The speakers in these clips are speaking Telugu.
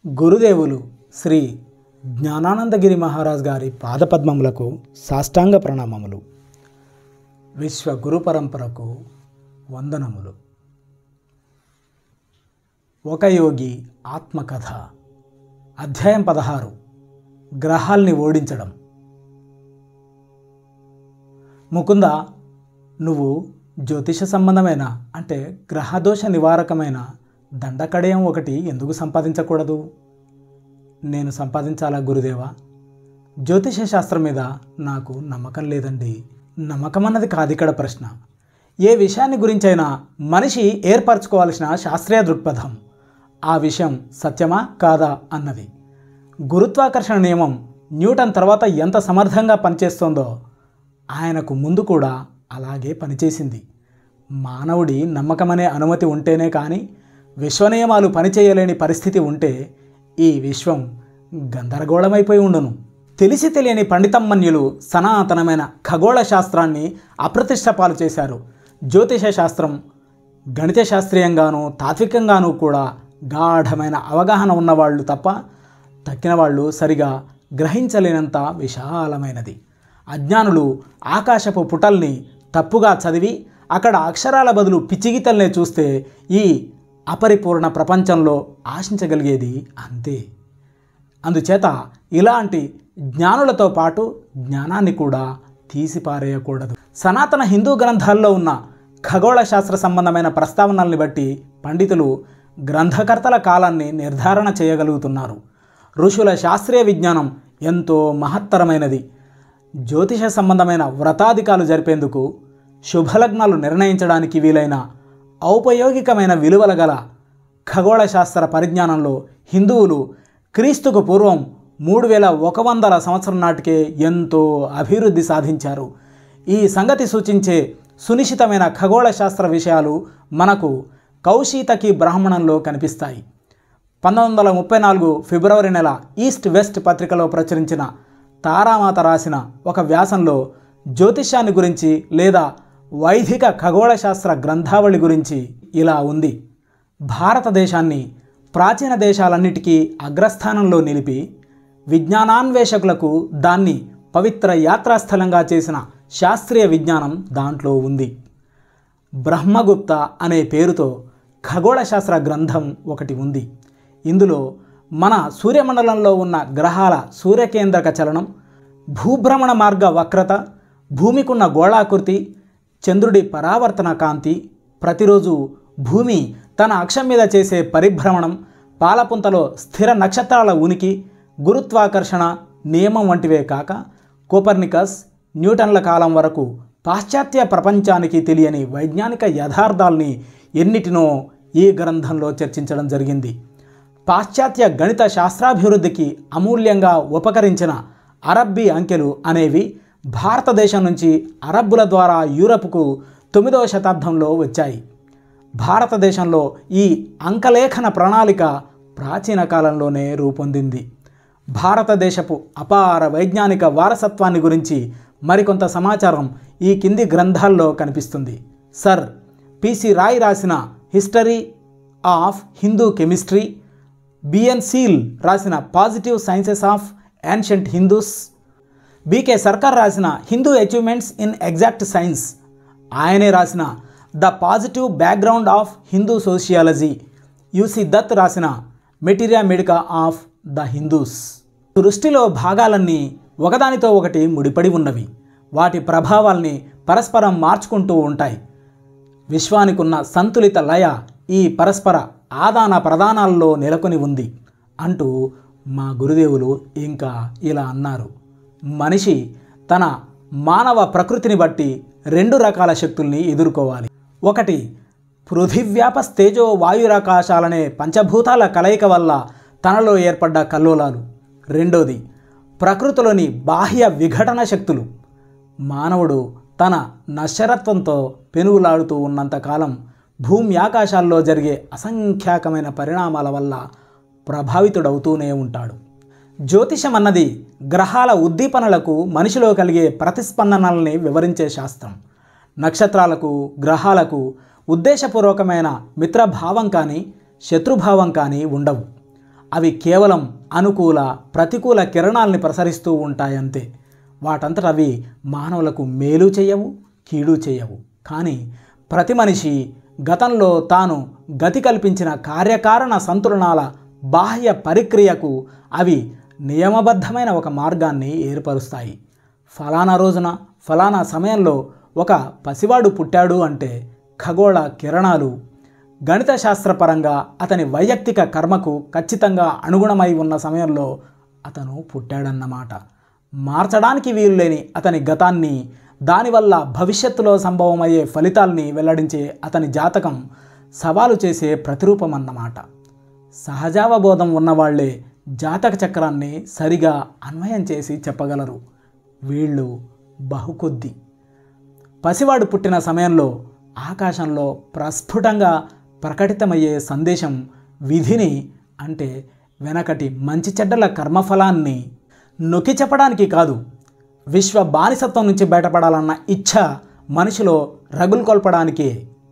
గురుదేవులు శ్రీ జ్ఞానానందగిరి మహారాజ్ గారి పాదపద్మములకు సాష్టాంగ ప్రణామములు విశ్వ గురు పరంపరకు వందనములు ఒక యోగి ఆత్మకథ అధ్యాయం పదహారు గ్రహాల్ని ఓడించడం ముకుంద నువ్వు జ్యోతిష సంబంధమైన అంటే గ్రహదోష నివారకమైన దండకడయం ఒకటి ఎందుకు సంపాదించకూడదు నేను సంపాదించాలా గురుదేవా జ్యోతిష శాస్త్రం మీద నాకు నమ్మకం లేదండి నమ్మకం అన్నది కాదు ఇక్కడ ప్రశ్న ఏ విషయాన్ని గురించైనా మనిషి ఏర్పరచుకోవాల్సిన శాస్త్రీయ దృక్పథం ఆ విషయం సత్యమా కాదా అన్నది గురుత్వాకర్షణ నియమం న్యూటన్ తర్వాత ఎంత సమర్థంగా పనిచేస్తోందో ఆయనకు ముందు కూడా అలాగే పనిచేసింది మానవుడి నమ్మకమనే అనుమతి ఉంటేనే కానీ విశ్వనియమాలు పనిచేయలేని పరిస్థితి ఉంటే ఈ విశ్వం గందరగోళమైపోయి ఉండును తెలిసి తెలియని పండితమ్మన్యులు సనాతనమైన ఖగోళ శాస్త్రాన్ని అప్రతిష్ట పాలు చేశారు జ్యోతిష శాస్త్రం గణిత శాస్త్రీయంగాను తాత్వికంగాను కూడా గాఢమైన అవగాహన ఉన్నవాళ్ళు తప్ప తక్కిన వాళ్ళు సరిగా గ్రహించలేనంత విశాలమైనది అజ్ఞానులు ఆకాశపు పుటల్ని తప్పుగా చదివి అక్కడ అక్షరాల బదులు పిచ్చిగీతల్నే చూస్తే ఈ అపరిపూర్ణ ప్రపంచంలో ఆశించగలిగేది అంతే అందుచేత ఇలాంటి జ్ఞానులతో పాటు జ్ఞానాన్ని కూడా తీసిపారేయకూడదు సనాతన హిందూ గ్రంథాల్లో ఉన్న ఖగోళ శాస్త్ర సంబంధమైన ప్రస్తావనల్ని బట్టి పండితులు గ్రంథకర్తల కాలాన్ని నిర్ధారణ చేయగలుగుతున్నారు ఋషుల శాస్త్రీయ విజ్ఞానం ఎంతో మహత్తరమైనది జ్యోతిష సంబంధమైన వ్రతాధికాలు జరిపేందుకు శుభలగ్నాలు నిర్ణయించడానికి వీలైన ఔపయోగికమైన విలువల గల ఖగోళ శాస్త్ర పరిజ్ఞానంలో హిందువులు క్రీస్తుకు పూర్వం మూడు వేల ఒక వందల సంవత్సరం నాటికే ఎంతో అభివృద్ధి సాధించారు ఈ సంగతి సూచించే సునిశ్చితమైన ఖగోళ శాస్త్ర విషయాలు మనకు కౌశీతకి బ్రాహ్మణంలో కనిపిస్తాయి పంతొమ్మిది వందల ముప్పై నాలుగు ఫిబ్రవరి నెల ఈస్ట్ వెస్ట్ పత్రికలో ప్రచురించిన తారామాత రాసిన ఒక వ్యాసంలో జ్యోతిష్యాన్ని గురించి లేదా వైదిక ఖగోళ శాస్త్ర గ్రంథావళి గురించి ఇలా ఉంది భారతదేశాన్ని ప్రాచీన దేశాలన్నిటికీ అగ్రస్థానంలో నిలిపి విజ్ఞానాన్వేషకులకు దాన్ని పవిత్ర యాత్రాస్థలంగా చేసిన శాస్త్రీయ విజ్ఞానం దాంట్లో ఉంది బ్రహ్మగుప్త అనే పేరుతో ఖగోళ శాస్త్ర గ్రంథం ఒకటి ఉంది ఇందులో మన సూర్యమండలంలో ఉన్న గ్రహాల సూర్యకేంద్రక చలనం భూభ్రమణ మార్గ వక్రత భూమికున్న గోళాకృతి చంద్రుడి పరావర్తన కాంతి ప్రతిరోజు భూమి తన అక్షం మీద చేసే పరిభ్రమణం పాలపుంతలో స్థిర నక్షత్రాల ఉనికి గురుత్వాకర్షణ నియమం వంటివే కాక కోపర్నికస్ న్యూటన్ల కాలం వరకు పాశ్చాత్య ప్రపంచానికి తెలియని వైజ్ఞానిక యథార్థాల్ని ఎన్నిటినో ఈ గ్రంథంలో చర్చించడం జరిగింది పాశ్చాత్య గణిత శాస్త్రాభివృద్ధికి అమూల్యంగా ఉపకరించిన అరబ్బీ అంకెలు అనేవి భారతదేశం నుంచి అరబ్బుల ద్వారా యూరప్కు తొమ్మిదవ శతాబ్దంలో వచ్చాయి భారతదేశంలో ఈ అంకలేఖన ప్రణాళిక ప్రాచీన కాలంలోనే రూపొందింది భారతదేశపు అపార వైజ్ఞానిక వారసత్వాన్ని గురించి మరికొంత సమాచారం ఈ కింది గ్రంథాల్లో కనిపిస్తుంది సర్ పిసి రాయ్ రాసిన history of Hindu chemistry B N seal రాసిన positive sciences of ancient Hindus BK సర్కార్ రాసిన Hindu achievements in exact science ఆయనే రాసిన the positive background of Hindu sociology UC Dutt రాసిన materia medica of the Hindus సృష్టిలో భాగాలన్నీ ఒకదానితో ఒకటి ముడిపడి ఉన్నవి వాటి ప్రభావాల్ని పరస్పరం మార్చుకుంటూ ఉంటాయి విశ్వానికున్న సంతులిత లయ ఈ పరస్పర ఆదాన ప్రదానాల్లో నెలకొని ఉంది అంటూ మా గురుదేవులు ఇంకా ఇలా అన్నారు మనిషి తన మానవ ప్రకృతిని బట్టి రెండు రకాల శక్తుల్ని ఎదుర్కోవాలి ఒకటి పృథివ్యాపస్తేజో వాయురాకాశాలనే పంచభూతాల కలయిక వల్ల తనలో ఏర్పడ్డ కల్లోలాలు రెండోది ప్రకృతిలోని బాహ్య విఘటన శక్తులు మానవుడు తన నశ్వరత్వంతో పెనుగులాడుతూ ఉన్నంతకాలం భూమి ఆకాశాల్లో జరిగే అసంఖ్యాకమైన పరిణామాల వల్ల ప్రభావితుడవుతూనే ఉంటాడు జ్యోతిషం అన్నది గ్రహాల ఉద్దీపనలకు మనిషిలో కలిగే ప్రతిస్పందనల్ని వివరించే శాస్త్రం నక్షత్రాలకు గ్రహాలకు ఉద్దేశపూర్వకమైన మిత్రభావం కానీ శత్రుభావం కానీ ఉండవు అవి కేవలం అనుకూల ప్రతికూల కిరణాల్ని ప్రసరిస్తూ ఉంటాయంతే వాటంతట అవి మానవులకు మేలు చేయవు కీడు చేయవు కానీ ప్రతి మనిషి గతంలో తాను గతి కల్పించిన కార్యకారణ సంతులనాల బాహ్య పరిక్రియకు అవి నియమబద్ధమైన ఒక మార్గాన్ని ఏర్పరుస్తాయి ఫలానా రోజున ఫలానా సమయంలో ఒక పసివాడు పుట్టాడు అంటే ఖగోళ కిరణాలు గణిత శాస్త్రపరంగా అతని వైయక్తిక కర్మకు ఖచ్చితంగా అనుగుణమై ఉన్న సమయంలో అతను పుట్టాడన్నమాట మార్చడానికి వీలులేని అతని గతాన్ని దానివల్ల భవిష్యత్తులో సంభవమయ్యే ఫలితాల్ని వెల్లడించే అతని జాతకం సవాలు చేసే ప్రతిరూపం అన్నమాట సహజావబోధం ఉన్నవాళ్లే జాతక చక్రాన్ని సరిగా అన్వయం చేసి చెప్పగలరు వీళ్ళు బహుకొద్ది పసివాడు పుట్టిన సమయంలో ఆకాశంలో ప్రస్ఫుటంగా ప్రకటితమయ్యే సందేశం విధిని అంటే వెనకటి మంచి చెడ్డల కర్మఫలాన్ని నొక్కి చెప్పడానికి కాదు విశ్వ బానిసత్వం నుంచి బయటపడాలన్న ఇచ్ఛ మనిషిలో రగులు కొల్పడానికే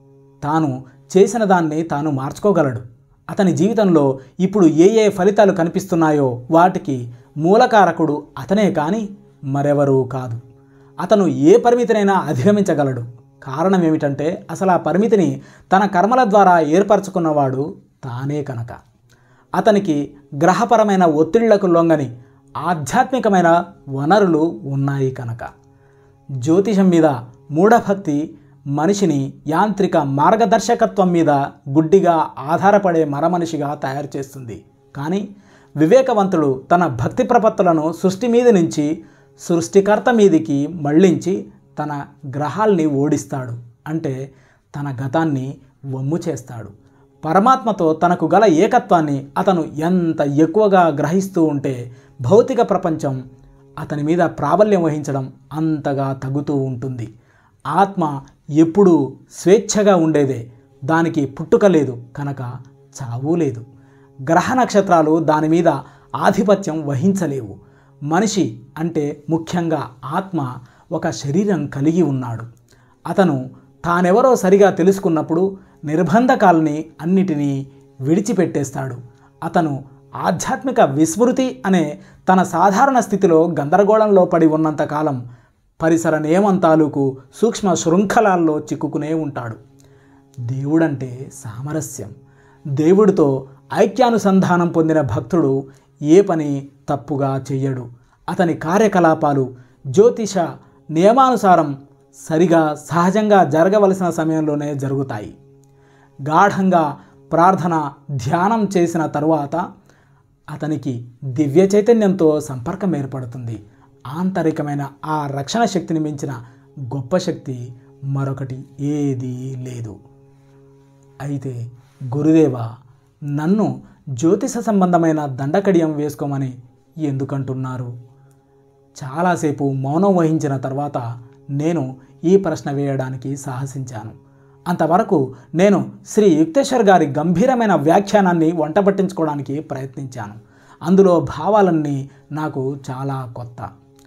తాను చేసిన దాన్ని తాను మార్చుకోగలడు అతని జీవితంలో ఇప్పుడు ఏ ఏ ఫలితాలు కనిపిస్తున్నాయో వాటికి మూలకారకుడు అతనే కానీ మరెవరూ కాదు అతను ఏ పరిమితినైనా అధిగమించగలడు కారణం ఏమిటంటే అసలు ఆ పరిమితిని తన కర్మల ద్వారా ఏర్పరచుకున్నవాడు తానే కనుక అతనికి గ్రహపరమైన ఒత్తిళ్లకు లొంగని ఆధ్యాత్మికమైన వనరులు ఉన్నాయి కనుక జ్యోతిషం మీద మూఢభక్తి మనిషిని యాంత్రిక మార్గదర్శకత్వం మీద గుడ్డిగా ఆధారపడే మరమనిషిగా తయారు చేస్తుంది కానీ వివేకవంతుడు తన భక్తి ప్రపత్తులను సృష్టి మీద నుంచి సృష్టికర్త మీదికి మళ్ళించి తన గ్రహాల్ని ఓడిస్తాడు అంటే తన గతాన్ని వమ్ము చేస్తాడు పరమాత్మతో తనకు గల ఏకత్వాన్ని అతను ఎంత ఎక్కువగా గ్రహిస్తూ ఉంటే భౌతిక ప్రపంచం అతని మీద ప్రాబల్యం వహించడం అంతగా తగ్గుతూ ఉంటుంది ఆత్మ ఎప్పుడూ స్వేచ్ఛగా ఉండేదే దానికి పుట్టుక లేదు కనుక చావు లేదు గ్రహ నక్షత్రాలు దాని మీద ఆధిపత్యం వహించలేవు మనిషి అంటే ముఖ్యంగా ఆత్మ ఒక శరీరం కలిగి ఉన్నాడు అతను తానెవరో సరిగా తెలుసుకున్నప్పుడు నిర్బంధకాలని అన్నిటినీ విడిచిపెట్టేస్తాడు అతను ఆధ్యాత్మిక విస్మృతి అనే తన సాధారణ స్థితిలో గందరగోళంలో పడి ఉన్నంతకాలం పరిసర నియమం తాలూకు సూక్ష్మ శృంఖలాల్లో చిక్కుకునే ఉంటాడు దేవుడంటే సామరస్యం దేవుడితో ఐక్యానుసంధానం పొందిన భక్తుడు ఏ పని తప్పుగా చెయ్యడు అతని కార్యకలాపాలు జ్యోతిష నియమానుసారం సరిగా సహజంగా జరగవలసిన సమయంలోనే జరుగుతాయి గాఢంగా ప్రార్థన ధ్యానం చేసిన తరువాత అతనికి దివ్య చైతన్యంతో సంపర్కం ఏర్పడుతుంది ఆంతరికమైన ఆ రక్షణ శక్తిని మించిన గొప్ప శక్తి మరొకటి ఏదీ లేదు అయితే గురుదేవ నన్ను జ్యోతిష సంబంధమైన దండకడియం వేసుకోమని ఎందుకంటున్నారు చాలాసేపు మౌనం వహించిన తర్వాత నేను ఈ ప్రశ్న వేయడానికి సాహసించాను అంతవరకు నేను శ్రీ యుక్తేశ్వర్ గారి గంభీరమైన వ్యాఖ్యానాన్ని వంటబట్టించుకోవడానికి ప్రయత్నించాను అందులో భావాలన్నీ నాకు చాలా కొత్త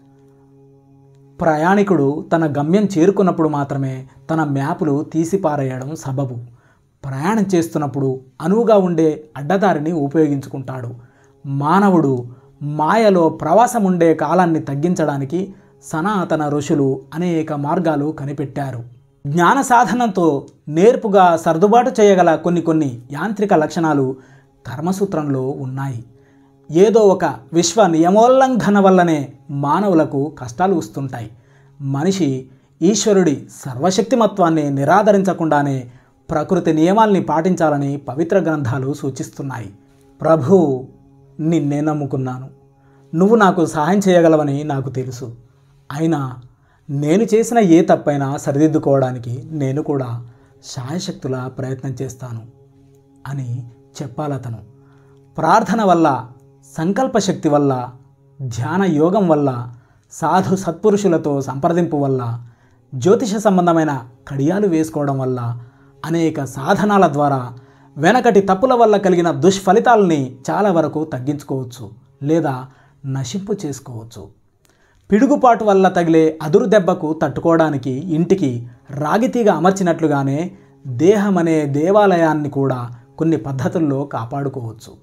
ప్రయాణికుడు తన గమ్యం చేరుకున్నప్పుడు మాత్రమే తన మ్యాపులు తీసిపారేయడం సబబు ప్రయాణం చేస్తున్నప్పుడు అనువుగా ఉండే అడ్డదారిని ఉపయోగించుకుంటాడు మానవుడు మాయలో ప్రవాసం ఉండే కాలాన్ని తగ్గించడానికి సనాతన ఋషులు అనేక మార్గాలు కనిపెట్టారు జ్ఞాన సాధనంతో నేర్పుగా సర్దుబాటు చేయగల కొన్ని కొన్ని యాంత్రిక లక్షణాలు కర్మసూత్రంలో ఉన్నాయి ఏదో ఒక విశ్వ నియమోల్లంఘన వల్లనే మానవులకు కష్టాలు వస్తుంటాయి మనిషి ఈశ్వరుడి సర్వశక్తిమత్వాన్ని నిరాదరించకుండానే ప్రకృతి నియమాల్ని పాటించాలని పవిత్ర గ్రంథాలు సూచిస్తున్నాయి ప్రభు నిన్నే నమ్ముకున్నాను నువ్వు నాకు సహాయం చేయగలవని నాకు తెలుసు అయినా నేను చేసిన ఏ తప్పైనా సరిదిద్దుకోవడానికి నేను కూడా శాయశక్తుల ప్రయత్నం చేస్తాను అని చెప్పాలతను ప్రార్థన వల్ల సంకల్ప శక్తి వల్ల ధ్యాన యోగం వల్ల సాధు సత్పురుషులతో సంప్రదింపు వల్ల జ్యోతిష సంబంధమైన కడియాలు వేసుకోవడం వల్ల అనేక సాధనాల ద్వారా వెనకటి తప్పుల వల్ల కలిగిన దుష్ఫలితాలని చాలా వరకు తగ్గించుకోవచ్చు లేదా నశింపు చేసుకోవచ్చు పిడుగుపాటు వల్ల తగిలే అదురు దెబ్బకు తట్టుకోవడానికి ఇంటికి రాగితీగ అమర్చినట్లుగానే దేహం అనే దేవాలయాన్ని కూడా కొన్ని పద్ధతుల్లో కాపాడుకోవచ్చు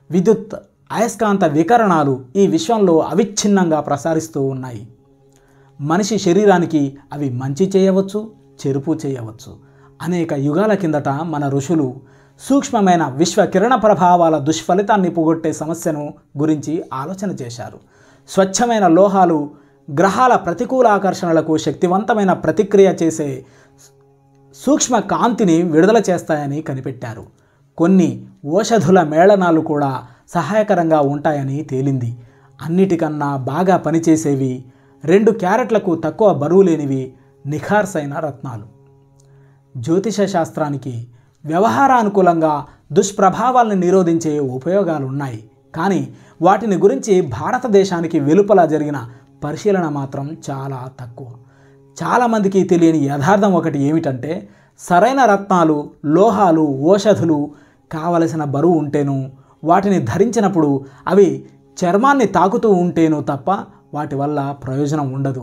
విద్యుత్ అయస్కాంత వికరణాలు ఈ విశ్వంలో అవిచ్ఛిన్నంగా ప్రసారిస్తూ ఉన్నాయి మనిషి శరీరానికి అవి మంచి చేయవచ్చు చెరుపు చేయవచ్చు అనేక యుగాల కిందట మన ఋషులు సూక్ష్మమైన విశ్వ కిరణ ప్రభావాల దుష్ఫలితాన్ని పోగొట్టే సమస్యను గురించి ఆలోచన చేశారు స్వచ్ఛమైన లోహాలు గ్రహాల ప్రతికూల ఆకర్షణలకు శక్తివంతమైన ప్రతిక్రియ చేసే సూక్ష్మ కాంతిని విడుదల చేస్తాయని కనిపెట్టారు కొన్ని ఓషధుల మేళనాలు కూడా సహాయకరంగా ఉంటాయని తేలింది అన్నిటికన్నా బాగా పనిచేసేవి రెండు క్యారెట్లకు తక్కువ బరువు లేనివి నిఖార్సైన రత్నాలు జ్యోతిష శాస్త్రానికి వ్యవహారానుకూలంగా దుష్ప్రభావాలను నిరోధించే ఉపయోగాలు ఉన్నాయి కానీ వాటిని గురించి భారతదేశానికి వెలుపల జరిగిన పరిశీలన మాత్రం చాలా తక్కువ చాలామందికి తెలియని యథార్థం ఒకటి ఏమిటంటే సరైన రత్నాలు లోహాలు ఓషధులు కావలసిన బరువు ఉంటేను వాటిని ధరించినప్పుడు అవి చర్మాన్ని తాకుతూ ఉంటేను తప్ప వాటి వల్ల ప్రయోజనం ఉండదు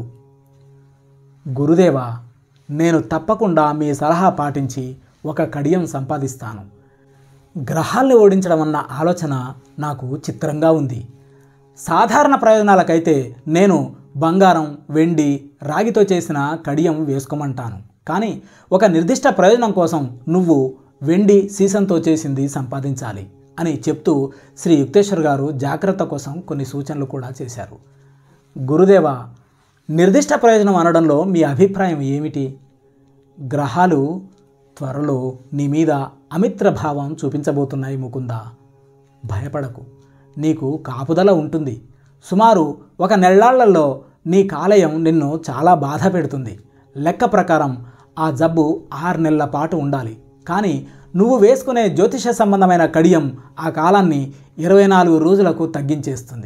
గురుదేవా నేను తప్పకుండా మీ సలహా పాటించి ఒక కడియం సంపాదిస్తాను గ్రహాల్ని ఓడించడం అన్న ఆలోచన నాకు చిత్రంగా ఉంది సాధారణ ప్రయోజనాలకైతే నేను బంగారం వెండి రాగితో చేసిన కడియం వేసుకోమంటాను కానీ ఒక నిర్దిష్ట ప్రయోజనం కోసం నువ్వు వెండి సీసంతో చేసింది సంపాదించాలి అని చెప్తూ శ్రీ యుక్తేశ్వర్ గారు జాగ్రత్త కోసం కొన్ని సూచనలు కూడా చేశారు గురుదేవ నిర్దిష్ట ప్రయోజనం అనడంలో మీ అభిప్రాయం ఏమిటి గ్రహాలు త్వరలో నీ మీద అమిత్ర భావం చూపించబోతున్నాయి ముకుంద భయపడకు నీకు కాపుదల ఉంటుంది సుమారు ఒక నెల్లాళ్లలో నీ కాలేయం నిన్ను చాలా బాధ పెడుతుంది లెక్క ప్రకారం ఆ జబ్బు ఆరు నెలల పాటు ఉండాలి కానీ నువ్వు వేసుకునే జ్యోతిష సంబంధమైన కడియం ఆ కాలాన్ని ఇరవై నాలుగు రోజులకు తగ్గించేస్తుంది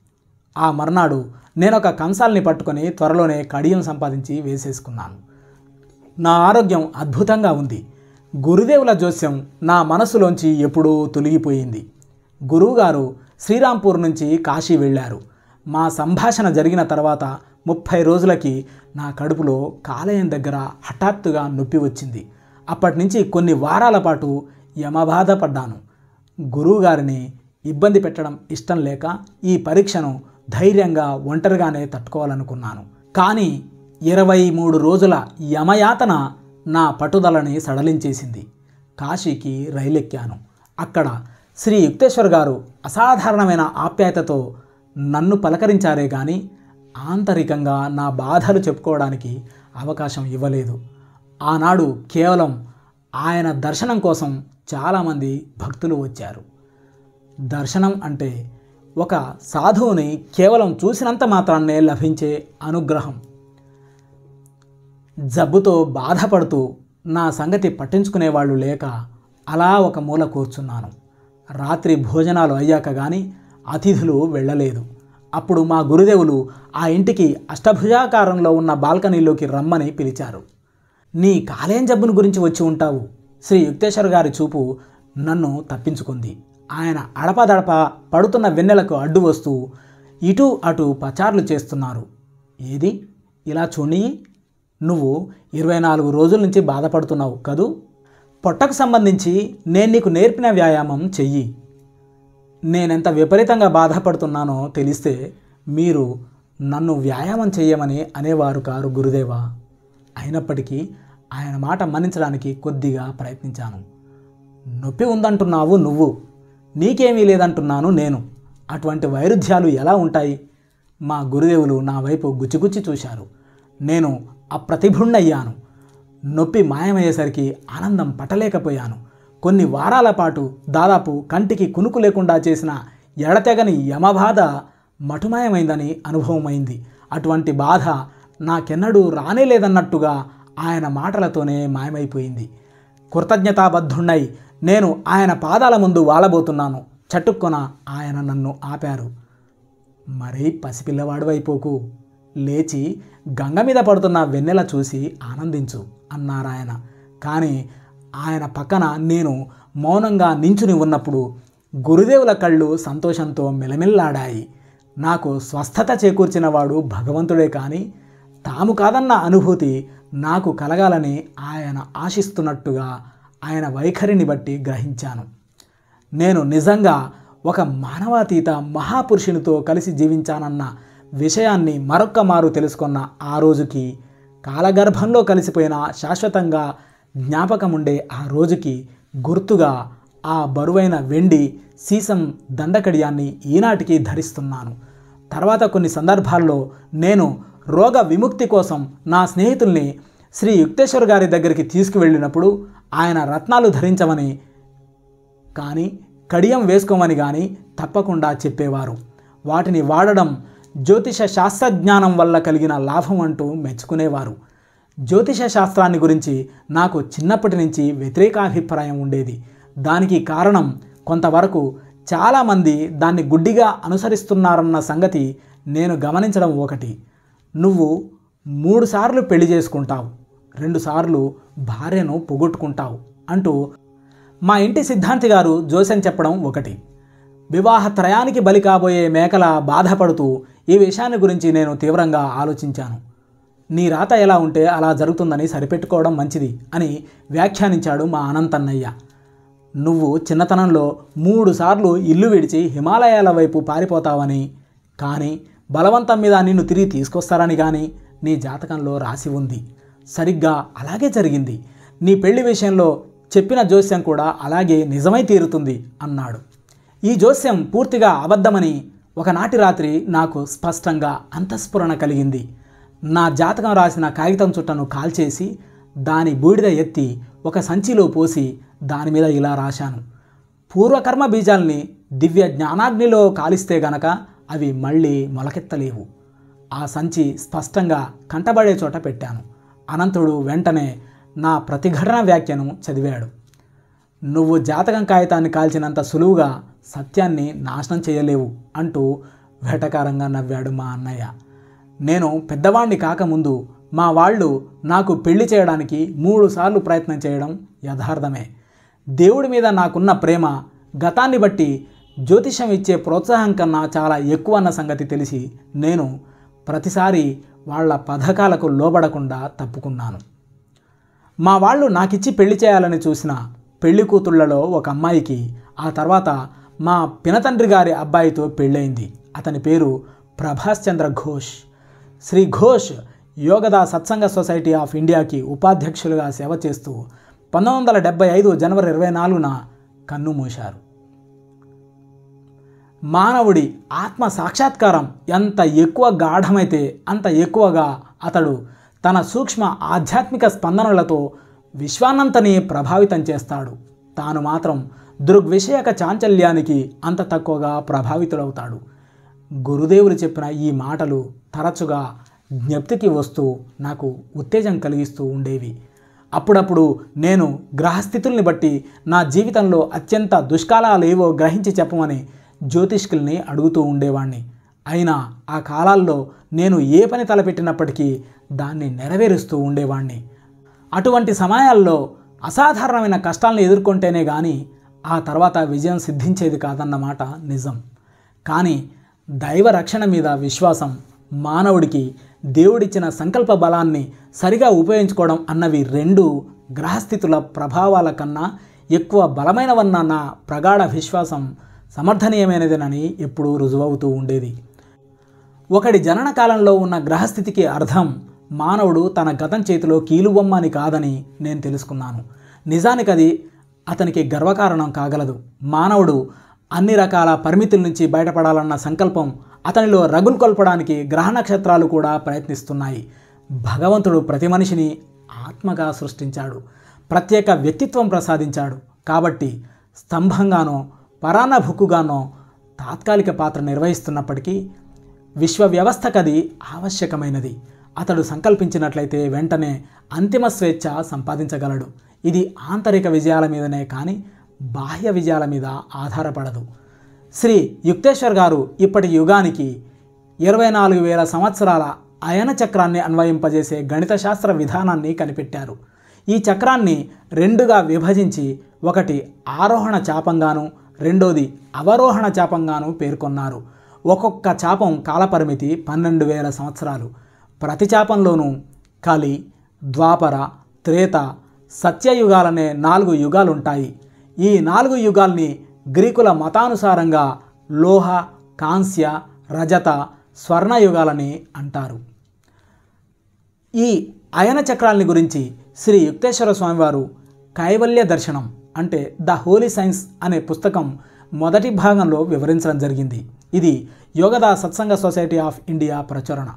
ఆ మర్నాడు నేను ఒక కంసాల్ని పట్టుకొని త్వరలోనే కడియం సంపాదించి వేసేసుకున్నాను నా ఆరోగ్యం అద్భుతంగా ఉంది గురుదేవుల జోస్యం నా మనసులోంచి ఎప్పుడూ తొలగిపోయింది గురువుగారు శ్రీరాంపూర్ నుంచి కాశీ వెళ్ళారు మా సంభాషణ జరిగిన తర్వాత ముప్పై రోజులకి నా కడుపులో కాలేయం దగ్గర హఠాత్తుగా నొప్పి వచ్చింది అప్పటి నుంచి కొన్ని వారాల పాటు యమబాధ పడ్డాను గురువుగారిని ఇబ్బంది పెట్టడం ఇష్టం లేక ఈ పరీక్షను ధైర్యంగా ఒంటరిగానే తట్టుకోవాలనుకున్నాను కానీ ఇరవై మూడు రోజుల యమయాతన నా పట్టుదలని సడలించేసింది కాశీకి రైలెక్కాను అక్కడ శ్రీ యుక్తేశ్వర్ గారు అసాధారణమైన ఆప్యాయతతో నన్ను పలకరించారే కానీ ఆంతరికంగా నా బాధలు చెప్పుకోవడానికి అవకాశం ఇవ్వలేదు ఆనాడు కేవలం ఆయన దర్శనం కోసం చాలామంది భక్తులు వచ్చారు దర్శనం అంటే ఒక సాధువుని కేవలం చూసినంత మాత్రాన్నే లభించే అనుగ్రహం జబ్బుతో బాధపడుతూ నా సంగతి పట్టించుకునేవాళ్ళు లేక అలా ఒక మూల కూర్చున్నాను రాత్రి భోజనాలు అయ్యాక కానీ అతిథులు వెళ్ళలేదు అప్పుడు మా గురుదేవులు ఆ ఇంటికి అష్టభుజాకారంలో ఉన్న బాల్కనీలోకి రమ్మని పిలిచారు నీ కాలేయం జబ్బును గురించి వచ్చి ఉంటావు శ్రీ యుక్తేశ్వర్ గారి చూపు నన్ను తప్పించుకుంది ఆయన అడపదడప పడుతున్న వెన్నెలకు అడ్డు వస్తూ ఇటు అటు పచార్లు చేస్తున్నారు ఏది ఇలా చూడి నువ్వు ఇరవై నాలుగు రోజుల నుంచి బాధపడుతున్నావు కదూ పొట్టకు సంబంధించి నేను నీకు నేర్పిన వ్యాయామం చెయ్యి నేనెంత విపరీతంగా బాధపడుతున్నానో తెలిస్తే మీరు నన్ను వ్యాయామం చేయమని అనేవారు కారు గురుదేవా అయినప్పటికీ ఆయన మాట మన్నించడానికి కొద్దిగా ప్రయత్నించాను నొప్పి ఉందంటున్నావు నువ్వు నీకేమీ లేదంటున్నాను నేను అటువంటి వైరుధ్యాలు ఎలా ఉంటాయి మా గురుదేవులు నా వైపు గుచ్చిగుచ్చి చూశారు నేను అప్రతిభుణ్ణయ్యాను నొప్పి మాయమయ్యేసరికి ఆనందం పట్టలేకపోయాను కొన్ని వారాల పాటు దాదాపు కంటికి కునుకు లేకుండా చేసిన ఎడతెగని యమబాధ మటుమాయమైందని అనుభవమైంది అటువంటి బాధ నాకెన్నడూ రానేలేదన్నట్టుగా ఆయన మాటలతోనే మాయమైపోయింది కృతజ్ఞతాబద్ధుణ్ణై నేను ఆయన పాదాల ముందు వాలబోతున్నాను చటుక్కున ఆయన నన్ను ఆపారు మరీ పసిపిల్లవాడు అయిపోకు లేచి గంగ మీద పడుతున్న వెన్నెల చూసి ఆనందించు అన్నారాయన కానీ ఆయన పక్కన నేను మౌనంగా నించుని ఉన్నప్పుడు గురుదేవుల కళ్ళు సంతోషంతో మెలమెల్లాడాయి నాకు స్వస్థత చేకూర్చిన వాడు భగవంతుడే కానీ తాము కాదన్న అనుభూతి నాకు కలగాలని ఆయన ఆశిస్తున్నట్టుగా ఆయన వైఖరిని బట్టి గ్రహించాను నేను నిజంగా ఒక మానవాతీత మహాపురుషునితో కలిసి జీవించానన్న విషయాన్ని మరొక్క మారు తెలుసుకున్న ఆ రోజుకి కాలగర్భంలో కలిసిపోయిన శాశ్వతంగా జ్ఞాపకం ఉండే ఆ రోజుకి గుర్తుగా ఆ బరువైన వెండి సీసం దండకడియాన్ని ఈనాటికి ధరిస్తున్నాను తర్వాత కొన్ని సందర్భాల్లో నేను రోగ విముక్తి కోసం నా స్నేహితుల్ని శ్రీ యుక్తేశ్వర్ గారి దగ్గరికి తీసుకువెళ్ళినప్పుడు ఆయన రత్నాలు ధరించమని కానీ కడియం వేసుకోమని కానీ తప్పకుండా చెప్పేవారు వాటిని వాడడం జ్యోతిష శాస్త్రజ్ఞానం వల్ల కలిగిన లాభం అంటూ మెచ్చుకునేవారు జ్యోతిష శాస్త్రాన్ని గురించి నాకు చిన్నప్పటి నుంచి వ్యతిరేకాభిప్రాయం ఉండేది దానికి కారణం కొంతవరకు చాలామంది దాన్ని గుడ్డిగా అనుసరిస్తున్నారన్న సంగతి నేను గమనించడం ఒకటి నువ్వు మూడుసార్లు పెళ్లి చేసుకుంటావు రెండుసార్లు భార్యను పొగొట్టుకుంటావు అంటూ మా ఇంటి సిద్ధాంతి గారు జోసెన్ చెప్పడం ఒకటి వివాహ త్రయానికి బలి కాబోయే మేకల బాధపడుతూ ఈ విషయాన్ని గురించి నేను తీవ్రంగా ఆలోచించాను నీ రాత ఎలా ఉంటే అలా జరుగుతుందని సరిపెట్టుకోవడం మంచిది అని వ్యాఖ్యానించాడు మా అనంతన్నయ్య నువ్వు చిన్నతనంలో మూడు సార్లు ఇల్లు విడిచి హిమాలయాల వైపు పారిపోతావని కానీ బలవంతం మీద నిన్ను తిరిగి తీసుకొస్తారని కానీ నీ జాతకంలో రాసి ఉంది సరిగ్గా అలాగే జరిగింది నీ పెళ్లి విషయంలో చెప్పిన జోస్యం కూడా అలాగే నిజమై తీరుతుంది అన్నాడు ఈ జోస్యం పూర్తిగా అబద్ధమని ఒకనాటి రాత్రి నాకు స్పష్టంగా అంతఃస్ఫురణ కలిగింది నా జాతకం రాసిన కాగితం చుట్టను కాల్చేసి దాని బూడిద ఎత్తి ఒక సంచిలో పోసి దాని మీద ఇలా రాశాను పూర్వకర్మ బీజాల్ని దివ్య జ్ఞానాగ్నిలో కాలిస్తే గనక అవి మళ్ళీ మొలకెత్తలేవు ఆ సంచి స్పష్టంగా కంటబడే చోట పెట్టాను అనంతుడు వెంటనే నా ప్రతిఘటన వ్యాఖ్యను చదివాడు నువ్వు జాతకం కాగితాన్ని కాల్చినంత సులువుగా సత్యాన్ని నాశనం చేయలేవు అంటూ వెటకారంగా నవ్వాడు మా అన్నయ్య నేను పెద్దవాణ్ణి కాకముందు మా వాళ్ళు నాకు పెళ్లి చేయడానికి మూడు సార్లు ప్రయత్నం చేయడం యథార్థమే దేవుడి మీద నాకున్న ప్రేమ గతాన్ని బట్టి జ్యోతిషం ఇచ్చే ప్రోత్సాహం కన్నా చాలా ఎక్కువ అన్న సంగతి తెలిసి నేను ప్రతిసారి వాళ్ళ పథకాలకు లోబడకుండా తప్పుకున్నాను మా వాళ్ళు నాకిచ్చి పెళ్లి చేయాలని చూసిన పెళ్లి కూతుళ్లలో ఒక అమ్మాయికి ఆ తర్వాత మా పినతండ్రి గారి అబ్బాయితో పెళ్ళయింది అతని పేరు ప్రభాస్ చంద్ర ఘోష్ శ్రీ ఘోష్ యోగదా సత్సంగ సొసైటీ ఆఫ్ ఇండియాకి ఉపాధ్యక్షులుగా సేవ చేస్తూ పంతొమ్మిది వందల డెబ్బై ఐదు జనవరి ఇరవై నాలుగున కన్ను మూశారు మానవుడి ఆత్మ సాక్షాత్కారం ఎంత ఎక్కువ గాఢమైతే అంత ఎక్కువగా అతడు తన సూక్ష్మ ఆధ్యాత్మిక స్పందనలతో విశ్వాన్నంతని ప్రభావితం చేస్తాడు తాను మాత్రం దృగ్విషయక చాంచల్యానికి అంత తక్కువగా ప్రభావితుడవుతాడు గురుదేవులు చెప్పిన ఈ మాటలు తరచుగా జ్ఞప్తికి వస్తూ నాకు ఉత్తేజం కలిగిస్తూ ఉండేవి అప్పుడప్పుడు నేను గ్రహస్థితుల్ని బట్టి నా జీవితంలో అత్యంత దుష్కాలాలేవో గ్రహించి చెప్పమని జ్యోతిష్కుల్ని అడుగుతూ ఉండేవాణ్ణి అయినా ఆ కాలాల్లో నేను ఏ పని తలపెట్టినప్పటికీ దాన్ని నెరవేరుస్తూ ఉండేవాణ్ణి అటువంటి సమయాల్లో అసాధారణమైన కష్టాలను ఎదుర్కొంటేనే కానీ ఆ తర్వాత విజయం సిద్ధించేది కాదన్నమాట నిజం కానీ దైవ రక్షణ మీద విశ్వాసం మానవుడికి దేవుడిచ్చిన సంకల్ప బలాన్ని సరిగా ఉపయోగించుకోవడం అన్నవి రెండు గ్రహస్థితుల ప్రభావాల కన్నా ఎక్కువ బలమైనవన్న నా ప్రగాఢ విశ్వాసం సమర్థనీయమైనదేనని ఎప్పుడూ రుజువవుతూ ఉండేది ఒకడి జనన కాలంలో ఉన్న గ్రహస్థితికి అర్థం మానవుడు తన గతం చేతిలో కీలుబొమ్మ అని కాదని నేను తెలుసుకున్నాను నిజానికి అది అతనికి గర్వకారణం కాగలదు మానవుడు అన్ని రకాల పరిమితుల నుంచి బయటపడాలన్న సంకల్పం అతనిలో రగులు కొల్పడానికి గ్రహ నక్షత్రాలు కూడా ప్రయత్నిస్తున్నాయి భగవంతుడు ప్రతి మనిషిని ఆత్మగా సృష్టించాడు ప్రత్యేక వ్యక్తిత్వం ప్రసాదించాడు కాబట్టి స్తంభంగానో పరాన్న భుక్కుగానో తాత్కాలిక పాత్ర నిర్వహిస్తున్నప్పటికీ విశ్వ వ్యవస్థకది ఆవశ్యకమైనది అతడు సంకల్పించినట్లయితే వెంటనే అంతిమ స్వేచ్ఛ సంపాదించగలడు ఇది ఆంతరిక విజయాల మీదనే కానీ బాహ్య విజయాల మీద ఆధారపడదు శ్రీ యుక్తేశ్వర్ గారు ఇప్పటి యుగానికి ఇరవై నాలుగు వేల సంవత్సరాల అయన చక్రాన్ని అన్వయింపజేసే గణిత శాస్త్ర విధానాన్ని కనిపెట్టారు ఈ చక్రాన్ని రెండుగా విభజించి ఒకటి ఆరోహణ చాపంగాను రెండోది అవరోహణ చాపంగాను పేర్కొన్నారు ఒక్కొక్క చాపం కాలపరిమితి పన్నెండు వేల సంవత్సరాలు ప్రతి చాపంలోనూ కలి ద్వాపర త్రేత సత్యయుగాలనే నాలుగు యుగాలుంటాయి ఈ నాలుగు యుగాల్ని గ్రీకుల మతానుసారంగా లోహ కాంస్య రజత స్వర్ణయుగాలని అంటారు ఈ అయన చక్రాల్ని గురించి శ్రీ యుక్తేశ్వర స్వామివారు కైవల్య దర్శనం అంటే ద హోలీ సైన్స్ అనే పుస్తకం మొదటి భాగంలో వివరించడం జరిగింది ఇది యోగదా సత్సంగ సొసైటీ ఆఫ్ ఇండియా ప్రచురణ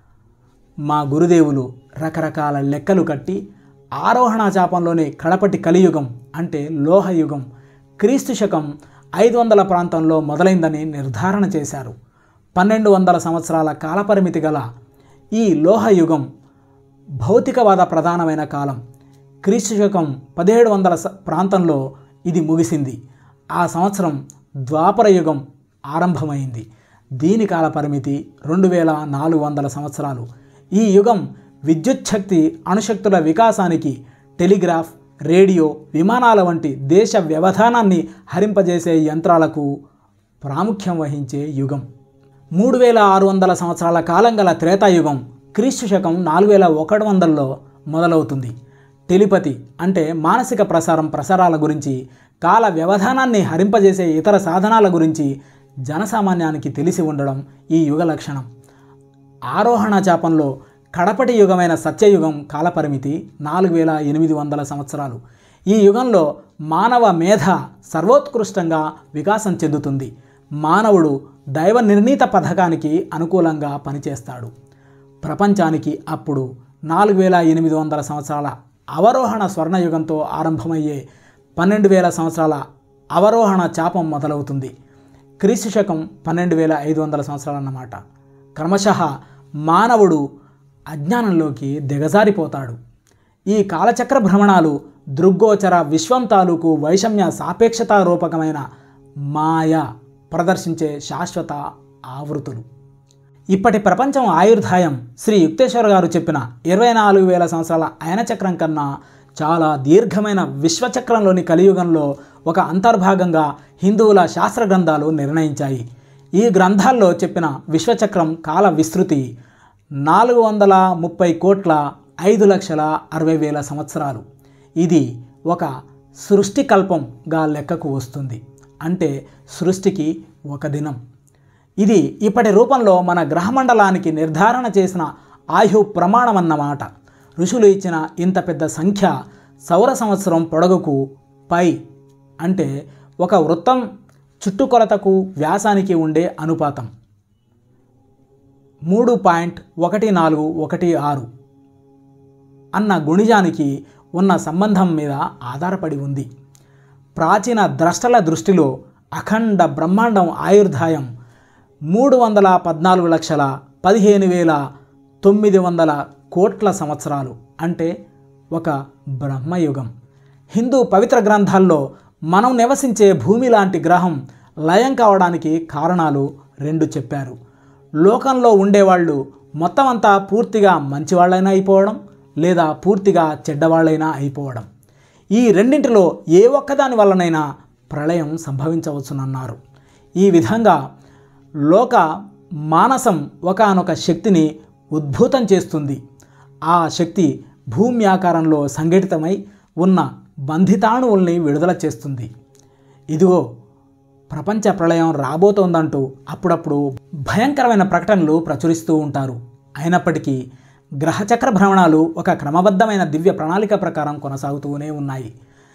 మా గురుదేవులు రకరకాల లెక్కలు కట్టి ఆరోహణ చాపంలోని కడపటి కలియుగం అంటే లోహయుగం క్రీస్తు శకం ఐదు వందల ప్రాంతంలో మొదలైందని నిర్ధారణ చేశారు పన్నెండు వందల సంవత్సరాల కాలపరిమితి గల ఈ లోహయుగం భౌతికవాద ప్రధానమైన కాలం క్రీస్తు శకం పదిహేడు వందల స- ప్రాంతంలో ఇది ముగిసింది ఆ సంవత్సరం ద్వాపర యుగం ఆరంభమైంది దీని కాల పరిమితి రెండు వేల నాలుగు వందల సంవత్సరాలు ఈ యుగం విద్యుత్ శక్తి అణుశక్తుల వికాసానికి టెలిగ్రాఫ్ రేడియో విమానాల వంటి దేశ వ్యవధానాన్ని హరింపజేసే యంత్రాలకు ప్రాముఖ్యం వహించే యుగం మూడు వేల ఆరు వందల సంవత్సరాల కాలం గల త్రేతాయుగం క్రీస్తు శకం నాలుగు వేల ఒకటి వందల్లో మొదలవుతుంది టెలిపతి అంటే మానసిక ప్రసారం ప్రసారాల గురించి కాల వ్యవధానాన్ని హరింపజేసే ఇతర సాధనాల గురించి జనసామాన్యానికి తెలిసి ఉండడం ఈ యుగ లక్షణం ఆరోహణ చాపంలో కడపటి యుగమైన సత్యయుగం కాలపరిమితి నాలుగు వేల ఎనిమిది వందల సంవత్సరాలు ఈ యుగంలో మానవ మేధ సర్వోత్కృష్టంగా వికాసం చెందుతుంది మానవుడు దైవ నిర్ణీత పథకానికి అనుకూలంగా పనిచేస్తాడు ప్రపంచానికి అప్పుడు నాలుగు వేల ఎనిమిది వందల సంవత్సరాల అవరోహణ స్వర్ణయుగంతో ఆరంభమయ్యే పన్నెండు వేల సంవత్సరాల అవరోహణ చాపం మొదలవుతుంది క్రీస్తు శకం పన్నెండు వేల ఐదు వందల సంవత్సరాలన్నమాట క్రమశః మానవుడు అజ్ఞానంలోకి దిగజారిపోతాడు ఈ కాలచక్ర భ్రమణాలు దృగ్గోచర విశ్వం తాలూకు వైషమ్య సాపేక్షతా రూపకమైన మాయ ప్రదర్శించే శాశ్వత ఆవృతులు ఇప్పటి ప్రపంచం ఆయుర్దాయం శ్రీ యుక్తేశ్వర గారు చెప్పిన ఇరవై నాలుగు వేల సంవత్సరాల అయన చక్రం కన్నా చాలా దీర్ఘమైన విశ్వచక్రంలోని కలియుగంలో ఒక అంతర్భాగంగా హిందువుల శాస్త్ర గ్రంథాలు నిర్ణయించాయి ఈ గ్రంథాల్లో చెప్పిన విశ్వచక్రం కాల విస్తృతి నాలుగు వందల ముప్పై కోట్ల ఐదు లక్షల అరవై వేల సంవత్సరాలు ఇది ఒక సృష్టి కల్పంగా లెక్కకు వస్తుంది అంటే సృష్టికి ఒక దినం ఇది ఇప్పటి రూపంలో మన గ్రహమండలానికి నిర్ధారణ చేసిన ఆయు ప్రమాణం అన్నమాట ఋషులు ఇచ్చిన ఇంత పెద్ద సంఖ్య సౌర సంవత్సరం పొడగుకు పై అంటే ఒక వృత్తం చుట్టుకొలతకు వ్యాసానికి ఉండే అనుపాతం మూడు పాయింట్ ఒకటి నాలుగు ఒకటి ఆరు అన్న గుణిజానికి ఉన్న సంబంధం మీద ఆధారపడి ఉంది ప్రాచీన ద్రష్టల దృష్టిలో అఖండ బ్రహ్మాండం ఆయుర్దాయం మూడు వందల పద్నాలుగు లక్షల పదిహేను వేల తొమ్మిది వందల కోట్ల సంవత్సరాలు అంటే ఒక బ్రహ్మయుగం హిందూ పవిత్ర గ్రంథాల్లో మనం నివసించే భూమి లాంటి గ్రహం లయం కావడానికి కారణాలు రెండు చెప్పారు లోకంలో ఉండేవాళ్ళు మొత్తం అంతా పూర్తిగా మంచివాళ్ళైనా అయిపోవడం లేదా పూర్తిగా చెడ్డవాళ్ళైనా అయిపోవడం ఈ రెండింటిలో ఏ ఒక్కదాని వల్లనైనా ప్రళయం సంభవించవచ్చునన్నారు ఈ విధంగా లోక మానసం ఒకానొక శక్తిని ఉద్భూతం చేస్తుంది ఆ శక్తి భూమి ఆకారంలో సంఘటితమై ఉన్న బంధితాణువుల్ని విడుదల చేస్తుంది ఇదిగో ప్రపంచ ప్రళయం రాబోతోందంటూ అప్పుడప్పుడు భయంకరమైన ప్రకటనలు ప్రచురిస్తూ ఉంటారు అయినప్పటికీ గ్రహచక్ర భ్రమణాలు ఒక క్రమబద్ధమైన దివ్య ప్రణాళిక ప్రకారం కొనసాగుతూనే ఉన్నాయి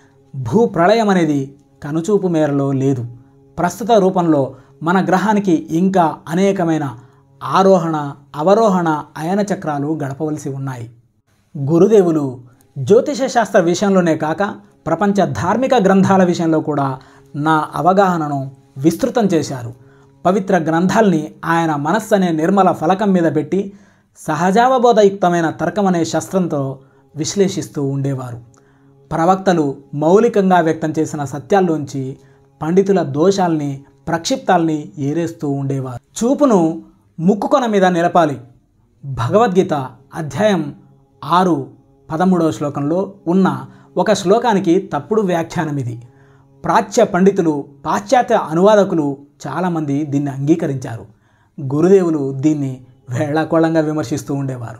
భూ ప్రళయం అనేది కనుచూపు మేరలో లేదు ప్రస్తుత రూపంలో మన గ్రహానికి ఇంకా అనేకమైన ఆరోహణ అవరోహణ అయన చక్రాలు గడపవలసి ఉన్నాయి గురుదేవులు జ్యోతిష శాస్త్ర విషయంలోనే కాక ప్రపంచ ధార్మిక గ్రంథాల విషయంలో కూడా నా అవగాహనను విస్తృతం చేశారు పవిత్ర గ్రంథాల్ని ఆయన మనస్సు అనే నిర్మల ఫలకం మీద పెట్టి సహజావబోధయుక్తమైన తర్కం అనే శస్త్రంతో విశ్లేషిస్తూ ఉండేవారు ప్రవక్తలు మౌలికంగా వ్యక్తం చేసిన సత్యాల్లోంచి పండితుల దోషాల్ని ప్రక్షిప్తాల్ని ఏరేస్తూ ఉండేవారు చూపును ముక్కుకొన మీద నిలపాలి భగవద్గీత అధ్యాయం ఆరు పదమూడవ శ్లోకంలో ఉన్న ఒక శ్లోకానికి తప్పుడు వ్యాఖ్యానం ఇది ప్రాచ్య పండితులు పాశ్చాత్య అనువాదకులు చాలామంది దీన్ని అంగీకరించారు గురుదేవులు దీన్ని వేళాకోళంగా విమర్శిస్తూ ఉండేవారు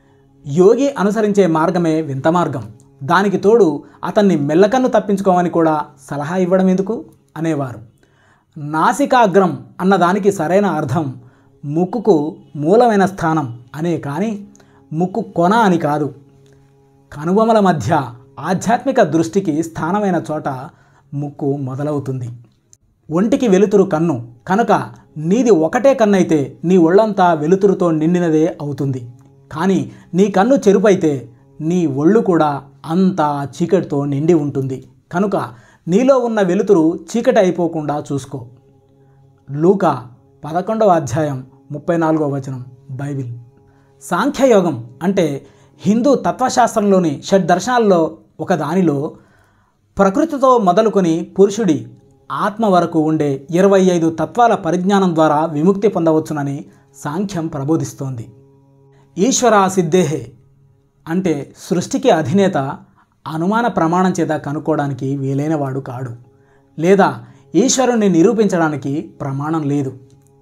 యోగి అనుసరించే మార్గమే వింత మార్గం దానికి తోడు అతన్ని మెల్లకన్ను తప్పించుకోమని కూడా సలహా ఇవ్వడం ఎందుకు అనేవారు నాసికాగ్రం అన్నదానికి సరైన అర్థం ముక్కుకు మూలమైన స్థానం అనే కానీ ముక్కు కొన అని కాదు కనుబొమల మధ్య ఆధ్యాత్మిక దృష్టికి స్థానమైన చోట ముక్కు మొదలవుతుంది ఒంటికి వెలుతురు కన్ను కనుక నీది ఒకటే కన్నైతే నీ ఒళ్ళంతా వెలుతురుతో నిండినదే అవుతుంది కానీ నీ కన్ను చెరుపైతే నీ ఒళ్ళు కూడా అంతా చీకటితో నిండి ఉంటుంది కనుక నీలో ఉన్న వెలుతురు చీకటి అయిపోకుండా చూసుకో లూకా పదకొండవ అధ్యాయం ముప్పై నాలుగవ వచనం బైబిల్ సాంఖ్యయోగం అంటే హిందూ తత్వశాస్త్రంలోని షడ్ దర్శనాల్లో ఒక దానిలో ప్రకృతితో మొదలుకొని పురుషుడి ఆత్మ వరకు ఉండే ఇరవై ఐదు తత్వాల పరిజ్ఞానం ద్వారా విముక్తి పొందవచ్చునని సాంఖ్యం ప్రబోధిస్తోంది ఈశ్వర సిద్ధేహే అంటే సృష్టికి అధినేత అనుమాన ప్రమాణం చేత కనుక్కోవడానికి వీలైనవాడు కాడు లేదా ఈశ్వరుణ్ణి నిరూపించడానికి ప్రమాణం లేదు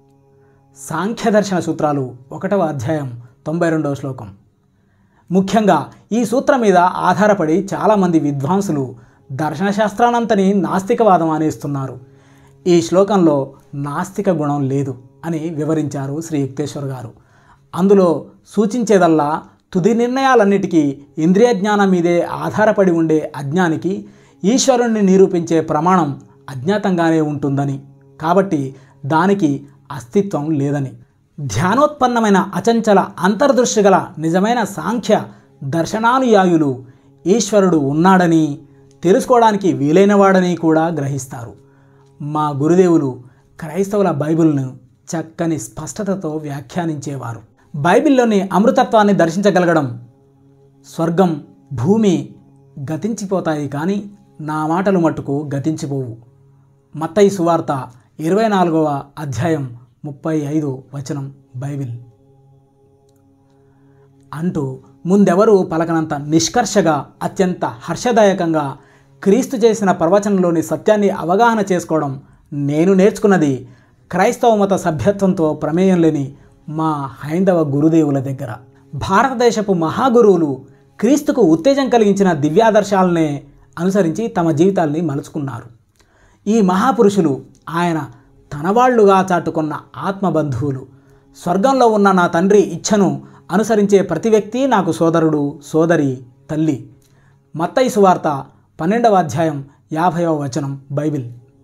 సాంఖ్య దర్శన సూత్రాలు ఒకటవ అధ్యాయం తొంభై రెండవ శ్లోకం ముఖ్యంగా ఈ సూత్రం మీద ఆధారపడి చాలామంది విద్వాంసులు దర్శనశాస్త్రానంతని నాస్తికవాదం అనేస్తున్నారు ఈ శ్లోకంలో నాస్తిక గుణం లేదు అని వివరించారు శ్రీ యుక్తేశ్వర్ గారు అందులో సూచించేదల్లా తుది నిర్ణయాలన్నిటికీ ఇంద్రియ జ్ఞానం మీదే ఆధారపడి ఉండే అజ్ఞానికి ఈశ్వరుణ్ణి నిరూపించే ప్రమాణం అజ్ఞాతంగానే ఉంటుందని కాబట్టి దానికి అస్తిత్వం లేదని ధ్యానోత్పన్నమైన అచంచల అంతర్దృష్టి గల నిజమైన సాంఖ్య దర్శనానుయాయులు ఈశ్వరుడు ఉన్నాడని తెలుసుకోవడానికి వీలైనవాడని కూడా గ్రహిస్తారు మా గురుదేవులు క్రైస్తవుల బైబిల్ను చక్కని స్పష్టతతో వ్యాఖ్యానించేవారు బైబిల్లోని అమృతత్వాన్ని దర్శించగలగడం స్వర్గం భూమి గతించిపోతాయి కానీ నా మాటలు మట్టుకు గతించిపోవు మత్తయి సువార్త ఇరవై నాలుగవ అధ్యాయం ముప్పై ఐదు వచనం బైబిల్ అంటూ ముందెవరూ పలకనంత నిష్కర్షగా అత్యంత హర్షదాయకంగా క్రీస్తు చేసిన ప్రవచనంలోని సత్యాన్ని అవగాహన చేసుకోవడం నేను నేర్చుకున్నది క్రైస్తవ మత సభ్యత్వంతో ప్రమేయం లేని మా హైందవ గురుదేవుల దగ్గర భారతదేశపు మహాగురువులు క్రీస్తుకు ఉత్తేజం కలిగించిన దివ్యాదర్శాలనే అనుసరించి తమ జీవితాల్ని మలుచుకున్నారు ఈ మహాపురుషులు ఆయన తనవాళ్లుగా చాటుకున్న ఆత్మబంధువులు స్వర్గంలో ఉన్న నా తండ్రి ఇచ్ఛను అనుసరించే ప్రతి వ్యక్తి నాకు సోదరుడు సోదరి తల్లి మత్తయి సువార్త పన్నెండవ అధ్యాయం యాభైవ వచనం బైబిల్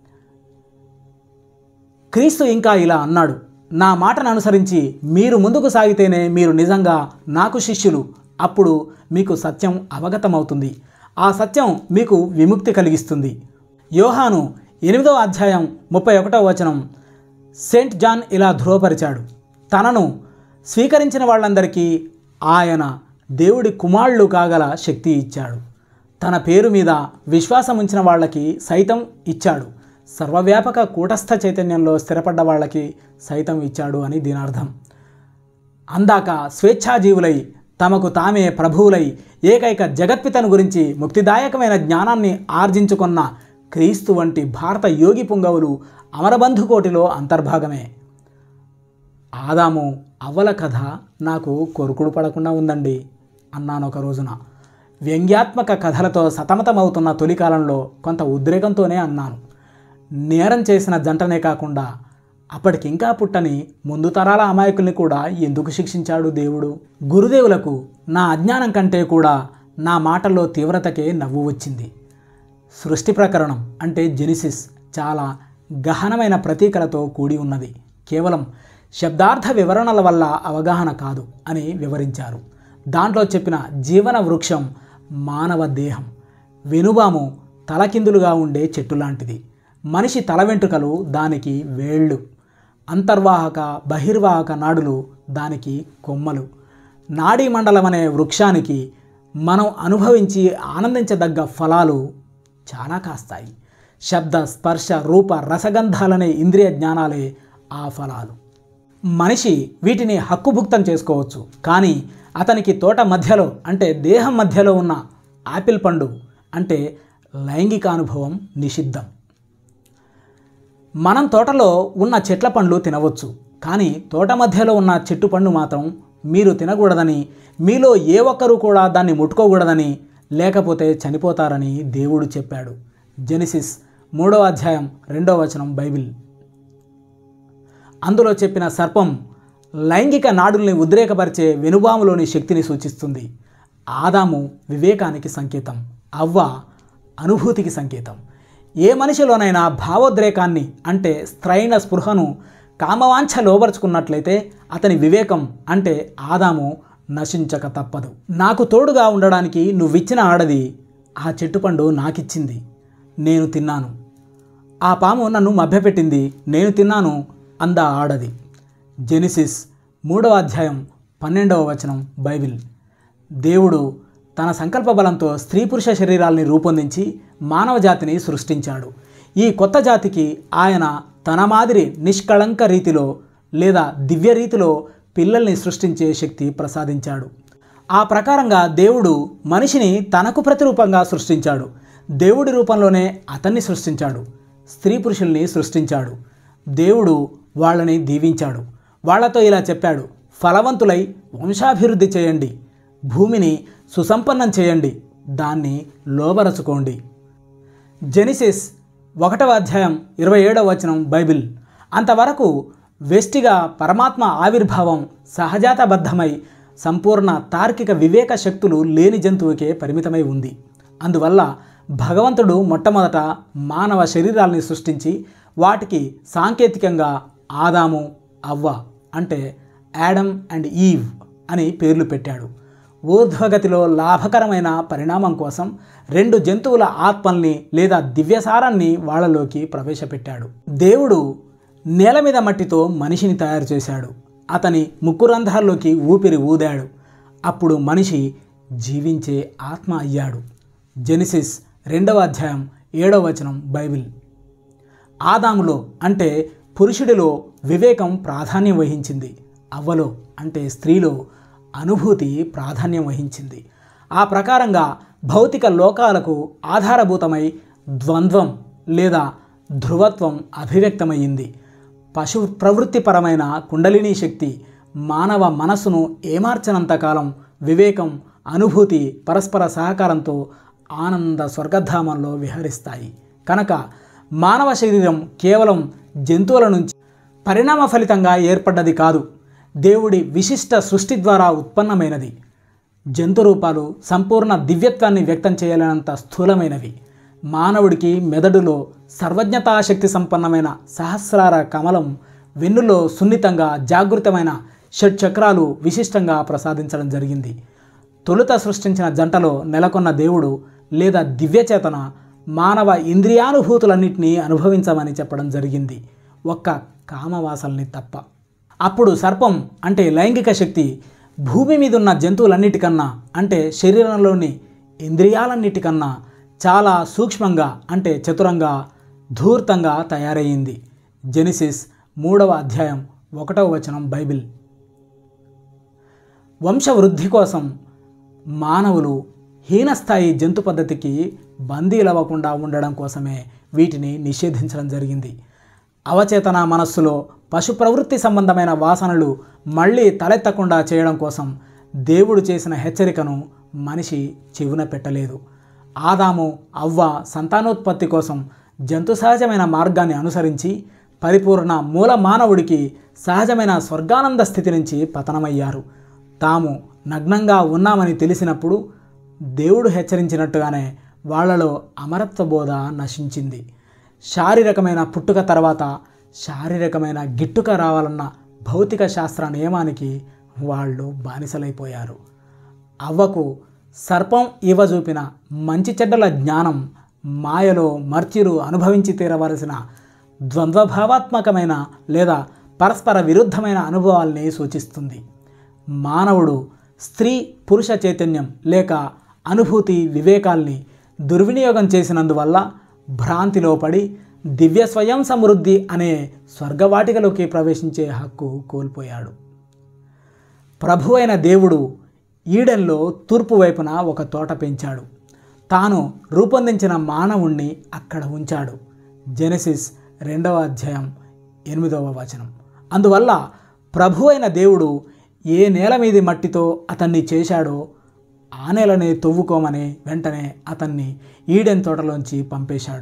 క్రీస్తు ఇంకా ఇలా అన్నాడు నా మాటను అనుసరించి మీరు ముందుకు సాగితేనే మీరు నిజంగా నాకు శిష్యులు అప్పుడు మీకు సత్యం అవగతమవుతుంది ఆ సత్యం మీకు విముక్తి కలిగిస్తుంది యోహాను ఎనిమిదవ అధ్యాయం ముప్పై ఒకటవ వచనం సెయింట్ జాన్ ఇలా ధృవపరిచాడు తనను స్వీకరించిన వాళ్ళందరికీ ఆయన దేవుడి కుమారుళ్ళు కాగల శక్తి ఇచ్చాడు తన పేరు మీద విశ్వాసం ఉంచిన వాళ్ళకి సైతం ఇచ్చాడు సర్వవ్యాపక కూటస్థ చైతన్యంలో స్థిరపడ్డ వాళ్ళకి సైతం ఇచ్చాడు అని దీని అర్థం అందాక స్వేచ్ఛాజీవులై తమకు తామే ప్రభువులై ఏకైక జగత్పితను గురించి ముక్తిదాయకమైన జ్ఞానాన్ని ఆర్జించుకున్న క్రీస్తు వంటి భారత యోగి పుంగవులు అమరబంధు కోటిలో అంతర్భాగమే ఆదాము అవ్వల కథ నాకు కొరుకుడు పడకుండా ఉందండి అన్నాను ఒక రోజున వ్యంగ్యాత్మక కథలతో సతమతమవుతున్న తొలి కాలంలో కొంత ఉద్రేకంతోనే అన్నాను నేరం చేసిన జంటనే కాకుండా అప్పటికింకా పుట్టని ముందు తరాల అమాయకుల్ని కూడా ఎందుకు శిక్షించాడు దేవుడు గురుదేవులకు నా అజ్ఞానం కంటే కూడా నా మాటల్లో తీవ్రతకే నవ్వు వచ్చింది సృష్టి ప్రకరణం అంటే జెనిసిస్ చాలా గహనమైన ప్రతీకలతో కూడి ఉన్నది కేవలం శబ్దార్థ వివరణల వల్ల అవగాహన కాదు అని వివరించారు దాంట్లో చెప్పిన జీవన వృక్షం మానవ దేహం వెనుబాము తలకిందులుగా ఉండే చెట్టు లాంటిది మనిషి తల వెంట్రుకలు దానికి వేళ్ళు అంతర్వాహక బహిర్వాహక నాడులు దానికి కొమ్మలు నాడీ మండలం అనే వృక్షానికి మనం అనుభవించి ఆనందించదగ్గ ఫలాలు చాలా కాస్తాయి శబ్ద స్పర్శ రూప రసగంధాలనే ఇంద్రియ జ్ఞానాలే ఆ ఫలాలు మనిషి వీటిని హక్కుభుక్తం చేసుకోవచ్చు కానీ అతనికి తోట మధ్యలో అంటే దేహం మధ్యలో ఉన్న ఆపిల్ పండు అంటే లైంగిక అనుభవం నిషిద్ధం మనం తోటలో ఉన్న చెట్ల పండ్లు తినవచ్చు కానీ తోట మధ్యలో ఉన్న చెట్టు పండు మాత్రం మీరు తినకూడదని మీలో ఏ ఒక్కరూ కూడా దాన్ని ముట్టుకోకూడదని లేకపోతే చనిపోతారని దేవుడు చెప్పాడు జెనిసిస్ మూడవ అధ్యాయం రెండవ వచనం బైబిల్ అందులో చెప్పిన సర్పం లైంగిక నాడుల్ని ఉద్రేకపరిచే వెనుబాములోని శక్తిని సూచిస్తుంది ఆదాము వివేకానికి సంకేతం అవ్వ అనుభూతికి సంకేతం ఏ మనిషిలోనైనా భావోద్రేకాన్ని అంటే స్త్రైణ స్పృహను కామవాంఛ లోపరుచుకున్నట్లయితే అతని వివేకం అంటే ఆదాము నశించక తప్పదు నాకు తోడుగా ఉండడానికి నువ్విచ్చిన ఆడది ఆ చెట్టుపండు నాకిచ్చింది నేను తిన్నాను ఆ పాము నన్ను మభ్యపెట్టింది నేను తిన్నాను అంద ఆడది జెనిసిస్ మూడవ అధ్యాయం పన్నెండవ వచనం బైబిల్ దేవుడు తన సంకల్ప బలంతో స్త్రీ పురుష శరీరాల్ని రూపొందించి మానవ జాతిని సృష్టించాడు ఈ కొత్త జాతికి ఆయన తన మాదిరి నిష్కళంక రీతిలో లేదా దివ్య రీతిలో పిల్లల్ని సృష్టించే శక్తి ప్రసాదించాడు ఆ ప్రకారంగా దేవుడు మనిషిని తనకు ప్రతిరూపంగా సృష్టించాడు దేవుడి రూపంలోనే అతన్ని సృష్టించాడు స్త్రీ పురుషుల్ని సృష్టించాడు దేవుడు వాళ్ళని దీవించాడు వాళ్ళతో ఇలా చెప్పాడు ఫలవంతులై వంశాభివృద్ధి చేయండి భూమిని సుసంపన్నం చేయండి దాన్ని లోబరచుకోండి జెనిసిస్ ఒకటవ అధ్యాయం ఇరవై ఏడవ వచనం బైబిల్ అంతవరకు వెస్టిగా పరమాత్మ ఆవిర్భావం సహజాతబద్ధమై సంపూర్ణ తార్కిక వివేక శక్తులు లేని జంతువుకే పరిమితమై ఉంది అందువల్ల భగవంతుడు మొట్టమొదట మానవ శరీరాల్ని సృష్టించి వాటికి సాంకేతికంగా ఆదాము అవ్వ అంటే యాడమ్ అండ్ ఈవ్ అని పేర్లు పెట్టాడు ఊర్ధ్వగతిలో లాభకరమైన పరిణామం కోసం రెండు జంతువుల ఆత్మల్ని లేదా దివ్యసారాన్ని వాళ్ళలోకి ప్రవేశపెట్టాడు దేవుడు నేల మీద మట్టితో మనిషిని తయారు చేశాడు అతని ముక్కురంధ్రాల్లోకి ఊపిరి ఊదాడు అప్పుడు మనిషి జీవించే ఆత్మ అయ్యాడు జెనిసిస్ రెండవ అధ్యాయం ఏడవ వచనం బైబిల్ ఆదాములో అంటే పురుషుడిలో వివేకం ప్రాధాన్యం వహించింది అవ్వలో అంటే స్త్రీలో అనుభూతి ప్రాధాన్యం వహించింది ఆ ప్రకారంగా భౌతిక లోకాలకు ఆధారభూతమై ద్వంద్వం లేదా ధ్రువత్వం అభివ్యక్తమయ్యింది పశు ప్రవృత్తిపరమైన కుండలినీ శక్తి మానవ మనస్సును ఏమార్చనంతకాలం వివేకం అనుభూతి పరస్పర సహకారంతో ఆనంద స్వర్గధామంలో విహరిస్తాయి కనుక మానవ శరీరం కేవలం జంతువుల నుంచి పరిణామ ఫలితంగా ఏర్పడ్డది కాదు దేవుడి విశిష్ట సృష్టి ద్వారా ఉత్పన్నమైనది జంతు రూపాలు సంపూర్ణ దివ్యత్వాన్ని వ్యక్తం చేయలేనంత స్థూలమైనవి మానవుడికి మెదడులో సర్వజ్ఞతాశక్తి సంపన్నమైన సహస్రార కమలం వెన్నులో సున్నితంగా జాగృతమైన షట్చక్రాలు విశిష్టంగా ప్రసాదించడం జరిగింది తొలుత సృష్టించిన జంటలో నెలకొన్న దేవుడు లేదా దివ్యచేతన మానవ ఇంద్రియానుభూతులన్నింటినీ అనుభవించమని చెప్పడం జరిగింది ఒక్క కామవాసల్ని తప్ప అప్పుడు సర్పం అంటే లైంగిక శక్తి భూమి మీద ఉన్న జంతువులన్నిటికన్నా అంటే శరీరంలోని ఇంద్రియాలన్నిటికన్నా చాలా సూక్ష్మంగా అంటే చతురంగా ధూర్తంగా తయారయ్యింది జెనిసిస్ మూడవ అధ్యాయం ఒకటవ వచనం బైబిల్ వంశవృద్ధి కోసం మానవులు హీనస్థాయి జంతు పద్ధతికి బందీలవ్వకుండా ఉండడం కోసమే వీటిని నిషేధించడం జరిగింది అవచేతన మనస్సులో పశు ప్రవృత్తి సంబంధమైన వాసనలు మళ్ళీ తలెత్తకుండా చేయడం కోసం దేవుడు చేసిన హెచ్చరికను మనిషి చెవున పెట్టలేదు ఆదాము అవ్వ సంతానోత్పత్తి కోసం జంతు సహజమైన మార్గాన్ని అనుసరించి పరిపూర్ణ మూల మానవుడికి సహజమైన స్వర్గానంద స్థితి నుంచి పతనమయ్యారు తాము నగ్నంగా ఉన్నామని తెలిసినప్పుడు దేవుడు హెచ్చరించినట్టుగానే వాళ్ళలో అమరత్వ బోధ నశించింది శారీరకమైన పుట్టుక తర్వాత శారీరకమైన గిట్టుక రావాలన్న భౌతిక శాస్త్ర నియమానికి వాళ్ళు బానిసలైపోయారు అవ్వకు సర్పం ఇవ్వజూపిన మంచి చెడ్డల జ్ఞానం మాయలో మర్చిరు అనుభవించి తీరవలసిన ద్వంద్వభావాత్మకమైన లేదా పరస్పర విరుద్ధమైన అనుభవాల్ని సూచిస్తుంది మానవుడు స్త్రీ పురుష చైతన్యం లేక అనుభూతి వివేకాల్ని దుర్వినియోగం చేసినందువల్ల భ్రాంతిలో పడి దివ్య స్వయం సమృద్ధి అనే స్వర్గవాటికలోకి ప్రవేశించే హక్కు కోల్పోయాడు ప్రభు అయిన దేవుడు ఈడెన్లో తూర్పు వైపున ఒక తోట పెంచాడు తాను రూపొందించిన మానవుణ్ణి అక్కడ ఉంచాడు జెనసిస్ రెండవ అధ్యాయం ఎనిమిదవ వచనం అందువల్ల ప్రభు అయిన దేవుడు ఏ నేల మీది మట్టితో అతన్ని చేశాడో ఆ నేలనే తవ్వుకోమని వెంటనే అతన్ని ఈడెన్ తోటలోంచి పంపేశాడు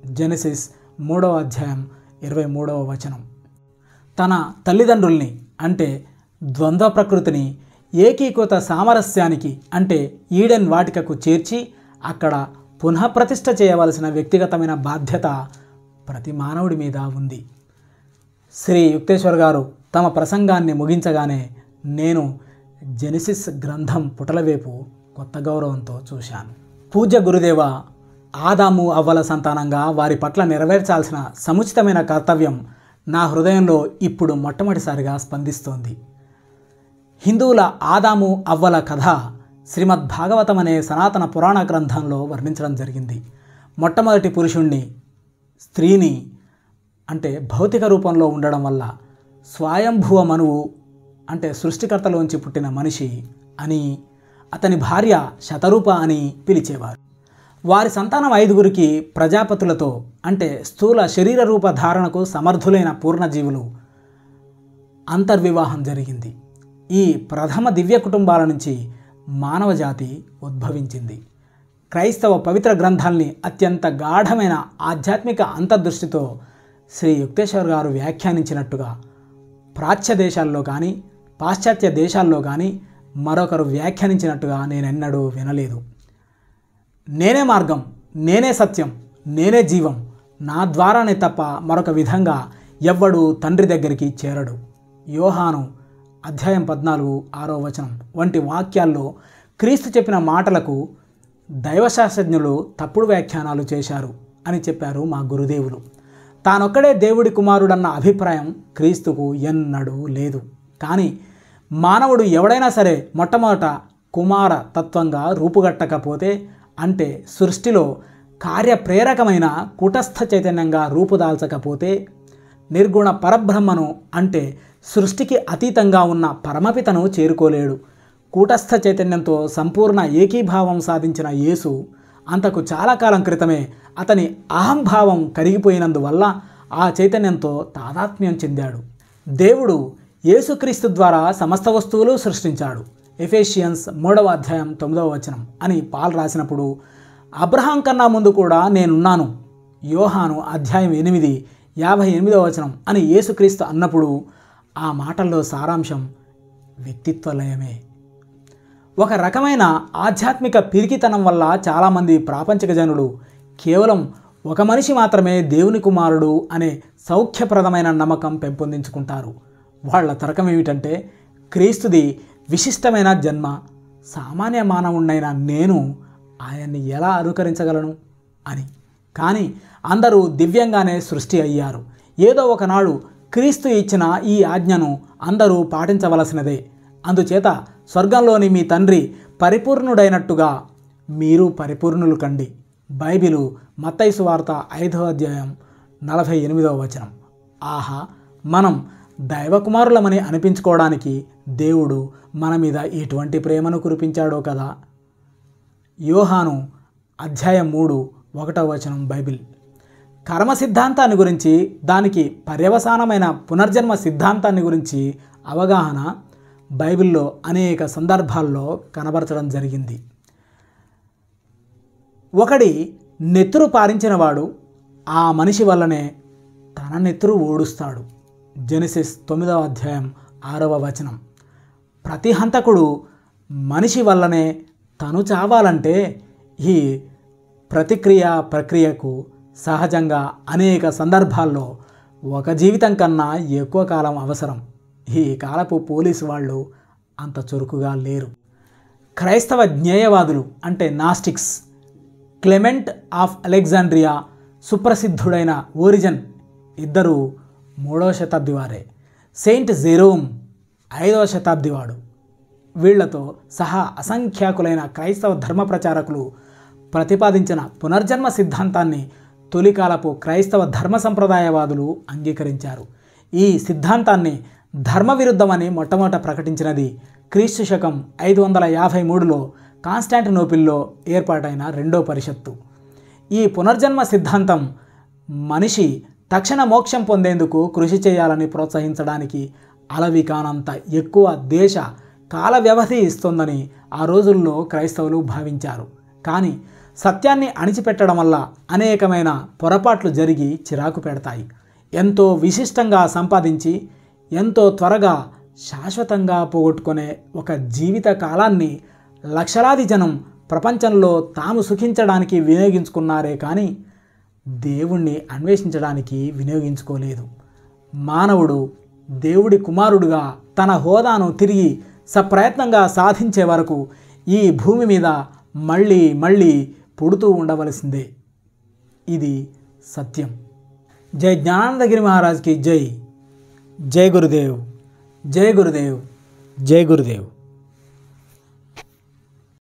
జెనసిస్ మూడవ అధ్యాయం ఇరవై మూడవ వచనం తన తల్లిదండ్రుల్ని అంటే ద్వంద్వ ప్రకృతిని ఏకీకృత సామరస్యానికి అంటే ఈడెన్ వాటికకు చేర్చి అక్కడ పునఃప్రతిష్ఠ చేయవలసిన వ్యక్తిగతమైన బాధ్యత ప్రతి మానవుడి మీద ఉంది శ్రీ యుక్తేశ్వర్ గారు తమ ప్రసంగాన్ని ముగించగానే నేను జెనిసిస్ గ్రంథం పుటలవైపు కొత్త గౌరవంతో చూశాను పూజ్య గురుదేవ ఆదాము అవ్వల సంతానంగా వారి పట్ల నెరవేర్చాల్సిన సముచితమైన కర్తవ్యం నా హృదయంలో ఇప్పుడు మొట్టమొదటిసారిగా స్పందిస్తోంది హిందువుల ఆదాము అవ్వల కథ శ్రీమద్ భాగవతం అనే సనాతన పురాణ గ్రంథంలో వర్ణించడం జరిగింది మొట్టమొదటి పురుషుణ్ణి స్త్రీని అంటే భౌతిక రూపంలో ఉండడం వల్ల స్వయంభువ మనువు అంటే సృష్టికర్తలోంచి పుట్టిన మనిషి అని అతని భార్య శతరూప అని పిలిచేవారు వారి సంతానం ఐదుగురికి ప్రజాపతులతో అంటే స్థూల శరీర రూప ధారణకు సమర్థులైన పూర్ణజీవులు అంతర్వివాహం జరిగింది ఈ ప్రథమ దివ్య కుటుంబాల నుంచి మానవ జాతి ఉద్భవించింది క్రైస్తవ పవిత్ర గ్రంథాల్ని అత్యంత గాఢమైన ఆధ్యాత్మిక అంతర్దృష్టితో శ్రీ యుక్తేశ్వర్ గారు వ్యాఖ్యానించినట్టుగా ప్రాచ్య దేశాల్లో కానీ పాశ్చాత్య దేశాల్లో కానీ మరొకరు వ్యాఖ్యానించినట్టుగా నేనెన్నడూ వినలేదు నేనే మార్గం నేనే సత్యం నేనే జీవం నా ద్వారానే తప్ప మరొక విధంగా ఎవ్వడు తండ్రి దగ్గరికి చేరడు యోహాను అధ్యాయం పద్నాలుగు ఆరో వచనం వంటి వాక్యాల్లో క్రీస్తు చెప్పిన మాటలకు దైవశాస్త్రజ్ఞులు తప్పుడు వ్యాఖ్యానాలు చేశారు అని చెప్పారు మా గురుదేవులు తానొక్కడే దేవుడి కుమారుడన్న అభిప్రాయం క్రీస్తుకు ఎన్నడూ లేదు కానీ మానవుడు ఎవడైనా సరే మొట్టమొదట కుమార తత్వంగా రూపుగట్టకపోతే అంటే సృష్టిలో కార్యప్రేరకమైన కుటస్థ చైతన్యంగా రూపుదాల్చకపోతే నిర్గుణ పరబ్రహ్మను అంటే సృష్టికి అతీతంగా ఉన్న పరమపితను చేరుకోలేడు కూటస్థ చైతన్యంతో సంపూర్ణ ఏకీభావం సాధించిన యేసు అంతకు చాలా కాలం క్రితమే అతని అహంభావం కరిగిపోయినందువల్ల ఆ చైతన్యంతో తాదాత్మ్యం చెందాడు దేవుడు యేసుక్రీస్తు ద్వారా సమస్త వస్తువులు సృష్టించాడు ఎఫేషియన్స్ మూడవ అధ్యాయం తొమ్మిదవ వచనం అని పాల్ రాసినప్పుడు అబ్రహాం కన్నా ముందు కూడా నేనున్నాను యోహాను అధ్యాయం ఎనిమిది యాభై ఎనిమిదవ వచనం అని యేసుక్రీస్తు అన్నప్పుడు ఆ మాటల్లో సారాంశం వ్యక్తిత్వ లయమే ఒక రకమైన ఆధ్యాత్మిక పిరికితనం వల్ల చాలామంది ప్రాపంచిక జనులు కేవలం ఒక మనిషి మాత్రమే దేవుని కుమారుడు అనే సౌఖ్యప్రదమైన నమ్మకం పెంపొందించుకుంటారు వాళ్ళ తరకం ఏమిటంటే క్రీస్తుది విశిష్టమైన జన్మ సామాన్య మానవుణ్ణైన నేను ఆయన్ని ఎలా అనుకరించగలను అని కానీ అందరూ దివ్యంగానే సృష్టి అయ్యారు ఏదో ఒకనాడు క్రీస్తు ఇచ్చిన ఈ ఆజ్ఞను అందరూ పాటించవలసినదే అందుచేత స్వర్గంలోని మీ తండ్రి పరిపూర్ణుడైనట్టుగా మీరు పరిపూర్ణులు కండి బైబిలు మత్తైసు వార్త ఐదవ అధ్యాయం నలభై ఎనిమిదవ వచనం ఆహా మనం దైవకుమారులమని అనిపించుకోవడానికి దేవుడు మన మీద ఎటువంటి ప్రేమను కురిపించాడో కదా యోహాను అధ్యాయం మూడు ఒకటవ వచనం బైబిల్ కర్మ సిద్ధాంతాన్ని గురించి దానికి పర్యవసానమైన పునర్జన్మ సిద్ధాంతాన్ని గురించి అవగాహన బైబిల్లో అనేక సందర్భాల్లో కనబరచడం జరిగింది ఒకడి నెత్తురు పారించినవాడు ఆ మనిషి వల్లనే తన నెత్తురు ఓడుస్తాడు జెనిసిస్ తొమ్మిదవ అధ్యాయం ఆరవ వచనం ప్రతి హంతకుడు మనిషి వల్లనే తను చావాలంటే ఈ ప్రతిక్రియ ప్రక్రియకు సహజంగా అనేక సందర్భాల్లో ఒక జీవితం కన్నా ఎక్కువ కాలం అవసరం ఈ కాలపు పోలీసు వాళ్ళు అంత చురుకుగా లేరు క్రైస్తవ జ్ఞేయవాదులు అంటే నాస్టిక్స్ క్లెమెంట్ ఆఫ్ అలెగ్జాండ్రియా సుప్రసిద్ధుడైన ఓరిజన్ ఇద్దరు మూడవ శతాబ్ది వారే సెయింట్ జెరోమ్ ఐదవ శతాబ్ది వాడు వీళ్లతో సహా అసంఖ్యాకులైన క్రైస్తవ ధర్మ ప్రచారకులు ప్రతిపాదించిన పునర్జన్మ సిద్ధాంతాన్ని తొలికాలపు క్రైస్తవ ధర్మ సంప్రదాయవాదులు అంగీకరించారు ఈ సిద్ధాంతాన్ని ధర్మ విరుద్ధమని మొట్టమొదట ప్రకటించినది క్రీస్తు శకం ఐదు వందల యాభై మూడులో కాన్స్టాంటినోపిల్లో ఏర్పాటైన రెండో పరిషత్తు ఈ పునర్జన్మ సిద్ధాంతం మనిషి తక్షణ మోక్షం పొందేందుకు కృషి చేయాలని ప్రోత్సహించడానికి అలవి కానంత ఎక్కువ దేశ కాల వ్యవధి ఇస్తోందని ఆ రోజుల్లో క్రైస్తవులు భావించారు కానీ సత్యాన్ని అణిచిపెట్టడం వల్ల అనేకమైన పొరపాట్లు జరిగి చిరాకు పెడతాయి ఎంతో విశిష్టంగా సంపాదించి ఎంతో త్వరగా శాశ్వతంగా పోగొట్టుకునే ఒక జీవిత కాలాన్ని లక్షలాది జనం ప్రపంచంలో తాము సుఖించడానికి వినియోగించుకున్నారే కానీ దేవుణ్ణి అన్వేషించడానికి వినియోగించుకోలేదు మానవుడు దేవుడి కుమారుడుగా తన హోదాను తిరిగి సప్రయత్నంగా సాధించే వరకు ఈ భూమి మీద మళ్ళీ మళ్ళీ పుడుతూ ఉండవలసిందే ఇది సత్యం జై జ్ఞానానందగిరి మహారాజ్కి జై జై గురుదేవ్ జై గురుదేవ్ జై గురుదేవ్